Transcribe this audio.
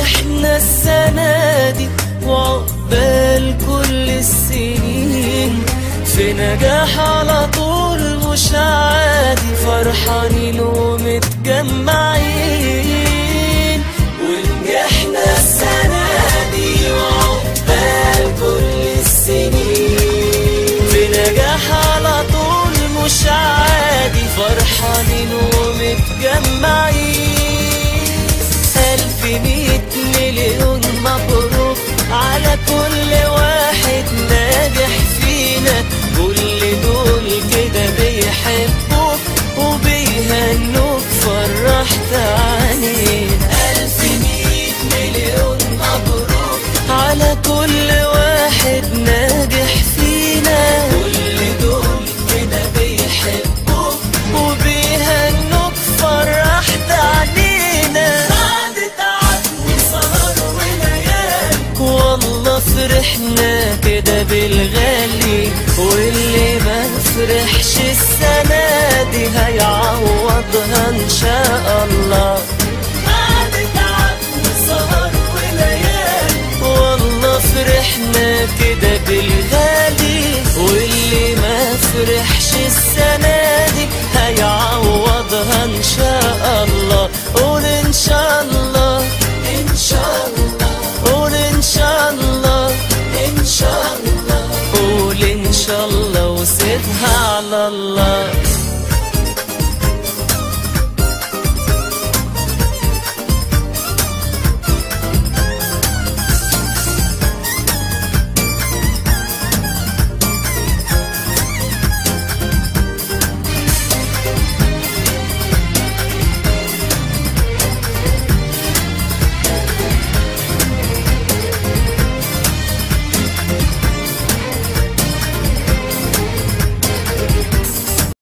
ونجحنا السنة دي وعقبال كل السنين في نجاح على طول مش عادي فرحانين ومتجمعين ونجحنا السنة دي وعقبال كل السنين في نجاح على طول مش عادي فرحانين ومتجمعين ألف مية مليون مبروك على كل واحد ناجح فينا كل دول كده بيحبوك وبيهنوك فرحت علينا ألف مية مليون مبروك على كل واحد ناجح فينا كل دول كده بيحبوك وبيهنوك فرحت علينا بعد تعب وسهر وليالي والله فرحنا كده بالغالي واللي ما فرحش السنة دي هيعوضها إن شاء الله بعد تعب وسهر وليالي والله فرحنا كده بالغالي واللي ما فرحش السنة دي هيعوضها إن شاء الله قول إن شاء الله إن شاء الله قول إن شاء الله إن شاء الله قول إن شاء الله وسيبها على الله